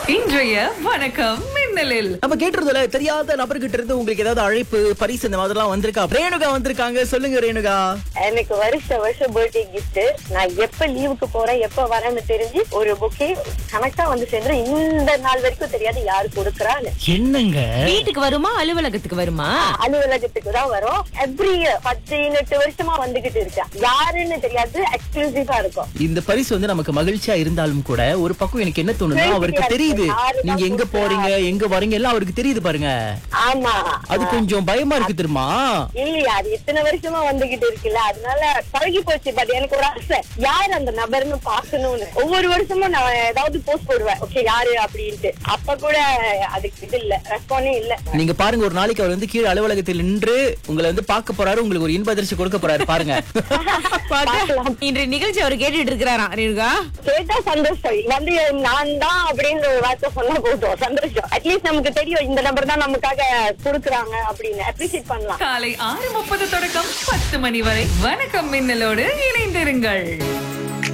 இன்றைய வணக்கம் மின்னலில் நம்ம கேட்டிருந்தோம்ல தெரியாத நபர்கிட்ட இருந்து உங்களுக்கு ஏதாவது அழைப்பு பரிசு இந்த மாதிரிலாம் வந்திருக்கா ரேணுகா வந்திருக்காங்க சொல்லுங்க ரேணுகா எனக்கு வருஷ வருஷம் பர்த்டே கிஃப்ட் நான் எப்ப லீவுக்கு போறேன் எப்ப வரேன்னு தெரிஞ்சு ஒரு புக்கே கணக்கா வந்து சேர்ந்து இந்த நாள் வரைக்கும் தெரியாது யாரு கொடுக்கறான்னு என்னங்க வீட்டுக்கு வருமா அலுவலகத்துக்கு வருமா அலுவலகத்துக்கு தான் வரும் எவ்ரி இயர் பதினெட்டு வருஷமா வந்துகிட்டு இருக்கேன் யாருன்னு தெரியாது எக்ஸ்க்ளூசிவா இருக்கும் இந்த பரிசு வந்து நமக்கு மகிழ்ச்சியா இருந்தாலும் கூட ஒரு பக்கம் எனக்கு என்ன தோணுதுன்னா அவருக்கு தெரியுது நீங்க எங்க போறீங்க எங்க வரீங்க எல்லாம் அவருக்கு தெரியுது பாருங்க ஆமா அது கொஞ்சம் பயமா இருக்கு தெரியுமா இல்லையா அது இத்தனை வருஷமா வந்துகிட்டு இருக்குல்ல அதனால பழகி போச்சு பட் எனக்கு ஒரு ஆசை யார் அந்த நபர்னு பாக்கணும்னு ஒவ்வொரு வருஷமும் நான் ஏதாவது போஸ்ட் போடுவேன் ஓகே யாரு அப்படின்ட்டு அப்ப கூட அதுக்கு இது இல்ல ரெஸ்பாண்டே இல்ல நீங்க பாருங்க ஒரு நாளைக்கு அவர் வந்து கீழே அலுவலகத்தில் நின்று உங்களை வந்து பார்க்க போறாரு உங்களுக்கு ஒரு இன்ப அதிர்ச்சி கொடுக்க போறாரு பாருங்க பார்க்கலாம். இன்று நிகழ்ச்சி அவர் கேட்டுட்டு இருக்கிறாராம் ரேணுகா கேட்டா சந்தோஷம் வந்து நான் தான் அப்படின்ற ஒரு வார்த்தை சொன்னா போதும் சந்தோஷம் அட்லீஸ்ட் நமக்கு தெரியும் இந்த நம்பர் தான் நமக்காக கொடுக்குறாங்க அப்படின்னு அப்ரிசியேட் பண்ணலாம் காலை ஆறு முப்பது தொடக்கம் பத்து மணி வரை வணக்கம் மின்னலோடு இணைந்திருங்கள்